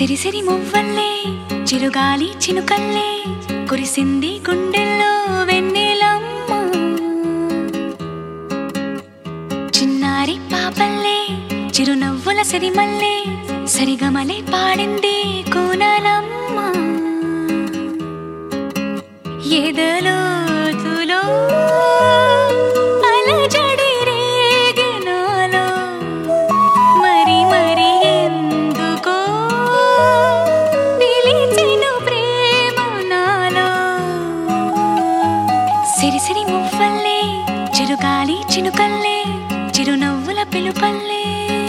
సిరిసిరి మువ్వల్లే చిరుగాలి చినుకల్లే కురిసింది గుండెల్లో వెన్నెలమ్మ చిన్నారి పాపల్లే చిరునవ్వుల సిరిమల్లే సరిగమలే పాడింది కూనలమ్మ ఎదలోతులో అలజడి రేగినాలో మరి మరి ఎందుకో పిలిచెను ప్రేమ నాలో సిరిసిరి మువ్వల్లే చిరుగాలి చినుకల్లే చిరునవ్వుల పిలుపల్లే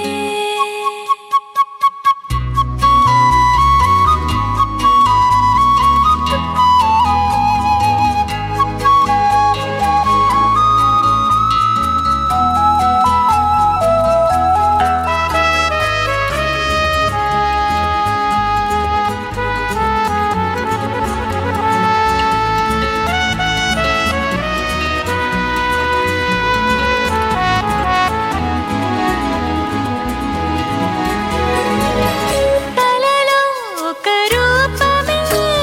కలలో ఒక రూపమే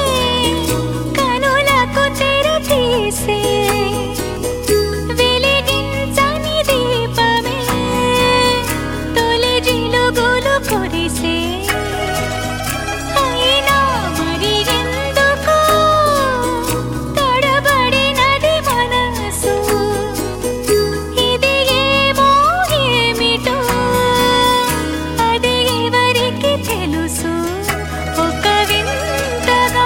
కనులకు తెర తీసే వెలిగించని దీపమే తొలి జిలుగులు కురిసే అయినా మరి ఎందుకో తడబడినది మనసు ఇది ఏమో ఏమిటో అది ఎవరికి తెలుసు ఒక వింతగా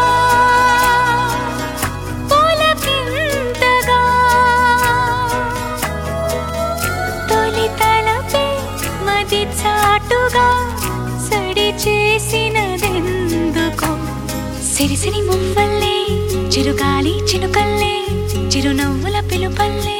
పులకింతగా తొలి తలపే మది చాటుగా సడి చేసినదెందుకో సిరిసిరి మువ్వల్లే చిరుగాలి చినుకల్లే చిరునవ్వుల పిలుపల్లే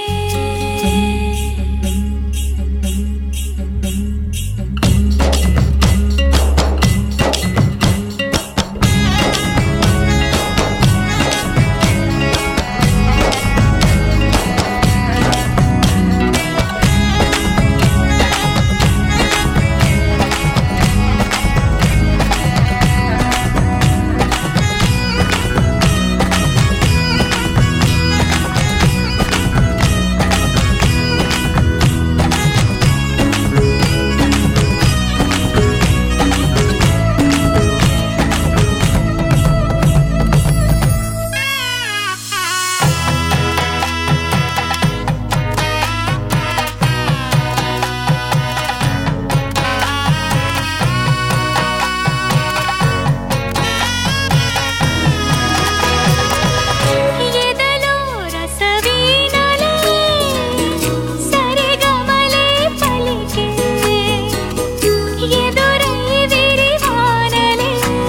ఎదలో రసవీణలే సరిగమలే పలికే ఎదురై విరివానలే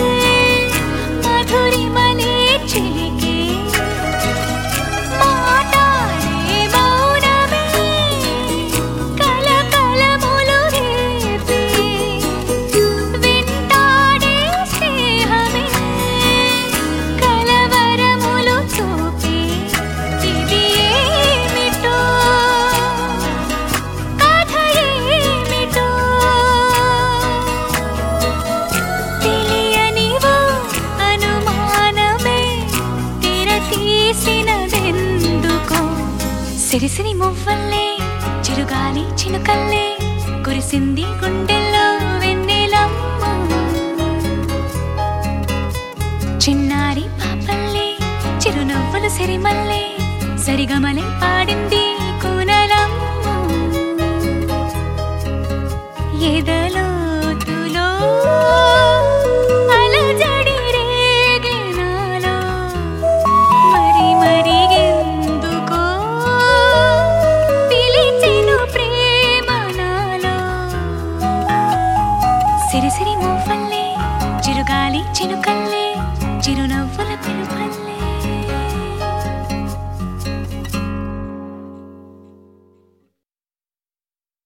మధురిమలే చిలికే మాటాడే మౌనమే కలకలములు రేపే వింటాడే స్నేహమే కలవరములు చూపే ఇది ఏమిటో కథ ఏమిటో తెలియనివో అనుమానమే తెర తీసినదెందుకో సిరిసిరి మువ్వల్లే చిరుగాలి చినుకల్లే కురిసింది గుండెల్లో వెన్నెలమ్మ చిన్నారి పాపల్లే చిరునవ్వులు సిరిమల్లే సరిగమలే పాడింది